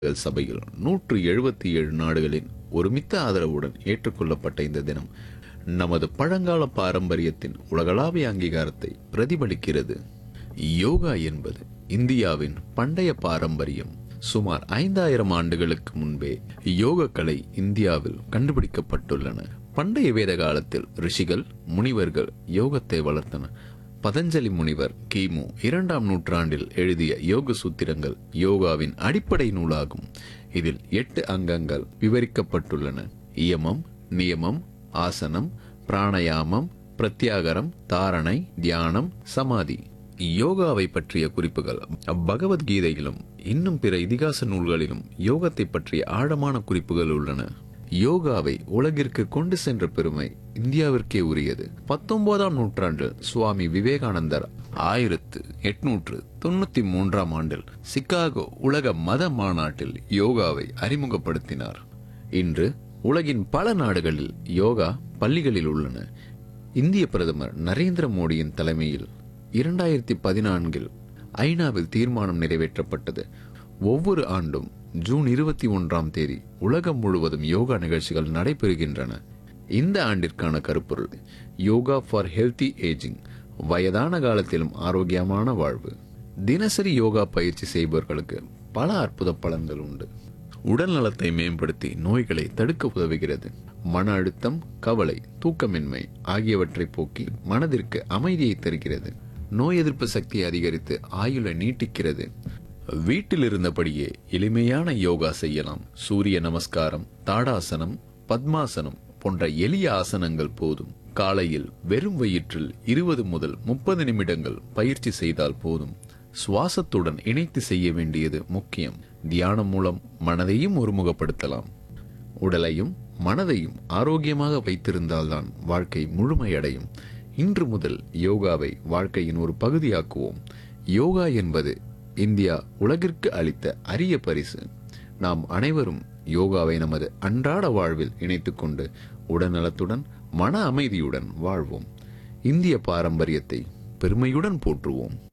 நாடுகள் சபையில் நூற்று எழுபத்தி ஏழு நாடுகளின் ஒருமித்த ஆதரவுடன் ஏற்றுக்கொள்ளப்பட்ட இந்த தினம் நமது பழங்கால பாரம்பரியத்தின் உலகளாவிய அங்கீகாரத்தை பிரதிபலிக்கிறது யோகா என்பது இந்தியாவின் பண்டைய பாரம்பரியம் சுமார் ஐந்தாயிரம் ஆண்டுகளுக்கு முன்பே யோக கலை இந்தியாவில் கண்டுபிடிக்கப்பட்டுள்ளன பண்டைய வேத காலத்தில் ரிஷிகள் முனிவர்கள் யோகத்தை வளர்த்தனர் பதஞ்சலி முனிவர் கிமு இரண்டாம் நூற்றாண்டில் எழுதிய யோக சூத்திரங்கள் யோகாவின் அடிப்படை நூலாகும் இதில் எட்டு அங்கங்கள் விவரிக்கப்பட்டுள்ளன இயமம் நியமம் ஆசனம் பிராணயாமம் பிரத்யாகரம் தாரணை தியானம் சமாதி யோகாவை பற்றிய குறிப்புகள் பகவத்கீதையிலும் இன்னும் பிற இதிகாச நூல்களிலும் யோகத்தை பற்றிய ஆழமான குறிப்புகள் உள்ளன யோகாவை உலகிற்கு கொண்டு சென்ற பெருமை இந்தியாவிற்கே உரியது பத்தொன்பதாம் நூற்றாண்டில் சுவாமி விவேகானந்தர் ஆயிரத்து எட்நூற்று தொண்ணூத்தி மூன்றாம் ஆண்டில் சிகாகோ உலக மத மாநாட்டில் யோகாவை அறிமுகப்படுத்தினார் இன்று உலகின் பல நாடுகளில் யோகா பள்ளிகளில் உள்ளன இந்திய பிரதமர் நரேந்திர மோடியின் தலைமையில் இரண்டாயிரத்தி பதினான்கில் ஐநாவில் தீர்மானம் நிறைவேற்றப்பட்டது ஒவ்வொரு ஆண்டும் ஜூன் இருபத்தி ஒன்றாம் தேதி உலகம் முழுவதும் யோகா நிகழ்ச்சிகள் நடைபெறுகின்றன இந்த ஆண்டிற்கான கருப்பொருள் யோகா ஃபார் ஹெல்தி ஏஜிங் வயதான காலத்திலும் ஆரோக்கியமான வாழ்வு தினசரி யோகா பயிற்சி செய்பவர்களுக்கு பல அற்புத பலன்கள் உண்டு உடல் நலத்தை மேம்படுத்தி நோய்களை தடுக்க உதவுகிறது மன அழுத்தம் கவலை தூக்கமின்மை ஆகியவற்றை போக்கி மனதிற்கு அமைதியை தருகிறது நோய் எதிர்ப்பு சக்தியை அதிகரித்து ஆயுளை நீட்டிக்கிறது வீட்டில் இருந்தபடியே எளிமையான யோகா செய்யலாம் சூரிய நமஸ்காரம் தாடாசனம் பத்மாசனம் போன்ற எளிய ஆசனங்கள் போதும் காலையில் வெறும் வயிற்றில் இருபது முதல் முப்பது நிமிடங்கள் பயிற்சி செய்தால் போதும் சுவாசத்துடன் இணைத்து செய்ய வேண்டியது முக்கியம் தியானம் மூலம் மனதையும் ஒருமுகப்படுத்தலாம் உடலையும் மனதையும் ஆரோக்கியமாக வைத்திருந்தால்தான் வாழ்க்கை முழுமையடையும் இன்று முதல் யோகாவை வாழ்க்கையின் ஒரு பகுதியாக்குவோம் யோகா என்பது இந்தியா உலகிற்கு அளித்த அரிய பரிசு நாம் அனைவரும் யோகாவை நமது அன்றாட வாழ்வில் இணைத்துக்கொண்டு உடல்நலத்துடன் மன அமைதியுடன் வாழ்வோம் இந்திய பாரம்பரியத்தை பெருமையுடன் போற்றுவோம்